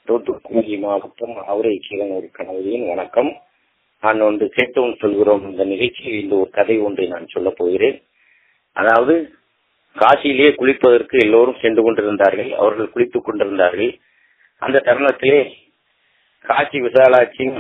தூத்துக்குடி மாவட்டம் அவரை கீழனூர் கணவரின் வணக்கம் நான் ஒன்று கேட்டோம் சொல்கிறோம் இந்த நிகழ்ச்சியில் இந்த ஒரு கதை ஒன்றை நான் சொல்ல போகிறேன் அதாவது காசியிலே குளிப்பதற்கு எல்லோரும் சென்று கொண்டிருந்தார்கள் அவர்கள் குளித்துக் கொண்டிருந்தார்கள் அந்த தருணத்திலே காசி விசாலாட்சியும்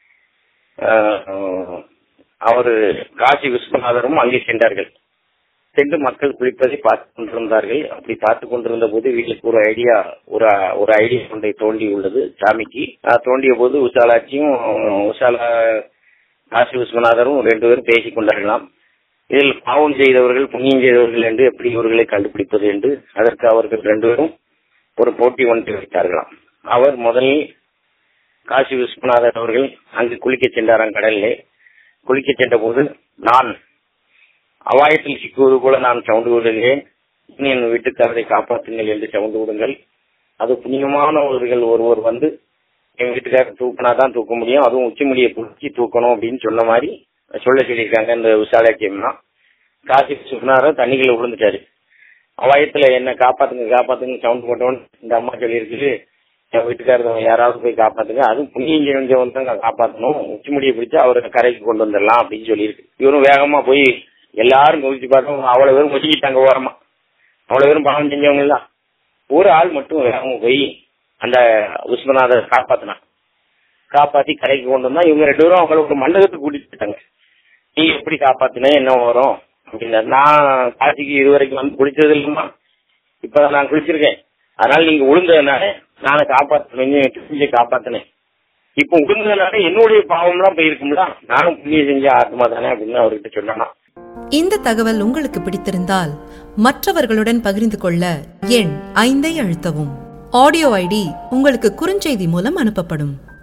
அவர் காசி விஸ்வநாதரும் அங்கே சென்றார்கள் சென்று மக்கள் குளிப்பதை பார்த்து கொண்டிருந்தார்கள் அப்படி பார்த்து கொண்டிருந்த போது வீட்டுக்கு ஒரு ஐடியா ஒரு ஒரு ஐடியா ஒன்றை தோண்டி உள்ளது சாமிக்கு தோண்டிய போது உஷாலாட்சியும் உஷாலா காசி விஸ்வநாதரும் ரெண்டு பேரும் பேசிக் கொண்டார்களாம் இதில் பாவம் செய்தவர்கள் புண்ணியம் செய்தவர்கள் என்று எப்படி இவர்களை கண்டுபிடிப்பது என்று அதற்கு அவர்கள் ரெண்டு பேரும் ஒரு போட்டி ஒன்றை வைத்தார்களாம் அவர் முதலில் காசி விஸ்வநாதர் அவர்கள் அங்கு குளிக்க சென்றாராம் கடலிலே குளிக்க சென்ற போது நான் அவாயத்தில் சிக்குவது போல நான் சவுண்டு விடுகிறேன் என் வீட்டுக்காரரை காப்பாற்றுங்கள் என்று சவுண்டு விடுங்கள் அது புண்ணியமானவர்கள் ஒருவர் வந்து என் வீட்டுக்காரர் தூக்கினாதான் தூக்க முடியும் அதுவும் உச்சிமுடியை பிடிச்சி தூக்கணும் அப்படின்னு சொன்ன மாதிரி சொல்ல சொல்லியிருக்காங்க இந்த விசாலாக்கியம்னா காசி சுகுணாரம் தண்ணிக்குள்ள விழுந்துட்டாரு அவாயத்துல என்ன காப்பாத்துங்க காப்பாத்துங்க சவுண்ட் போட்டவன் இந்த அம்மா சொல்லியிருக்குது என் வீட்டுக்காரர் யாராவது போய் காப்பாத்துங்க அதுவும் புண்ணியம் செஞ்சவன் தான் காப்பாற்றணும் உச்சிமுடியை பிடிச்சு அவரை கரைக்கு கொண்டு வந்துடலாம் அப்படின்னு சொல்லியிருக்கு இவரும் வேகமா போய் எல்லாரும் குதிச்சு பார்த்தோம் அவ்வளவு பேரும் ஒதுக்கிட்டாங்க ஓரமா அவ்வளவு பேரும் பாவம் செஞ்சவங்க எல்லாம் ஒரு ஆள் மட்டும் வேகமா போய் அந்த விஸ்வநாதர் காப்பாத்தினான் காப்பாத்தி கரைக்கு கொண்டு வந்தா இவங்க ரெண்டு பேரும் அவங்கள ஒரு மண்டபத்துக்கு கூட்டிட்டு போயிட்டாங்க நீ எப்படி காப்பாத்தின என்ன வரும் அப்படின்னா நான் காசிக்கு இதுவரைக்கும் வந்து குளிச்சது இல்லைம்மா இப்ப நான் குளிச்சிருக்கேன் அதனால நீங்க உளுந்ததுனால நானே காப்பாத்தினேன் காப்பாத்தினேன் இப்ப உளுந்ததுனால என்னுடைய பாவம் எல்லாம் போயிருக்கும்ல நானும் புண்ணியம் செஞ்ச ஆத்மா தானே அப்படின்னு அவர்கிட்ட சொன்னானா இந்த தகவல் உங்களுக்கு பிடித்திருந்தால் மற்றவர்களுடன் பகிர்ந்து கொள்ள எண் ஐந்தை அழுத்தவும் ஆடியோ ஐடி உங்களுக்கு குறுஞ்செய்தி மூலம் அனுப்பப்படும்